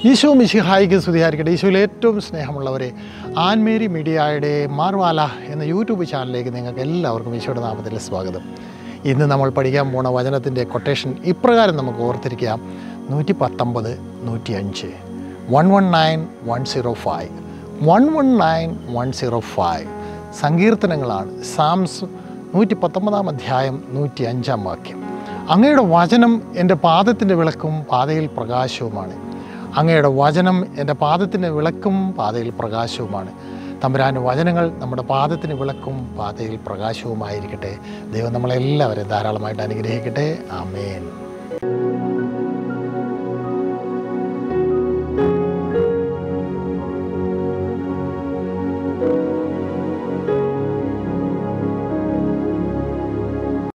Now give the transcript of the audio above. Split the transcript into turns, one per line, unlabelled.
ഈശോ മിശിഹായിക്ക് സ്തുതിയായിരിക്കട്ടെ ഈശോയിൽ ഏറ്റവും സ്നേഹമുള്ളവരെ ആൻമേരി മീഡിയയുടെ മാർവാല എന്ന യൂട്യൂബ് ചാനലിലേക്ക് നിങ്ങൾക്ക് എല്ലാവർക്കും ഈശോയുടെ നാമത്തിൽ സ്വാഗതം ഇന്ന് നമ്മൾ പഠിക്കാൻ പോണ വചനത്തിൻ്റെ കൊട്ടേഷൻ ഇപ്രകാരം നമുക്ക് ഓർത്തിരിക്കാം നൂറ്റി പത്തൊമ്പത് നൂറ്റി അഞ്ച് one one nine one zero five one one nine one zero five സങ്കീർത്തനങ്ങളാണ് സാംസ് നൂറ്റി പത്തൊമ്പതാം അധ്യായം നൂറ്റി അഞ്ചാം വാക്യം അങ്ങയുടെ വചനം എൻ്റെ പാദത്തിൻ്റെ വിളക്കും പാതയിൽ പ്രകാശവുമാണ് അങ്ങയുടെ വചനം എൻ്റെ പാദത്തിന് വിളക്കും പാതയിൽ പ്രകാശവുമാണ് തമ്പുരാൻ്റെ വചനങ്ങൾ നമ്മുടെ പാദത്തിന് വിളക്കും പാതയിൽ പ്രകാശവുമായിരിക്കട്ടെ ദൈവം നമ്മളെല്ലാവരെയും ധാരാളമായിട്ട് അനുഗ്രഹിക്കട്ടെ ആമേൻ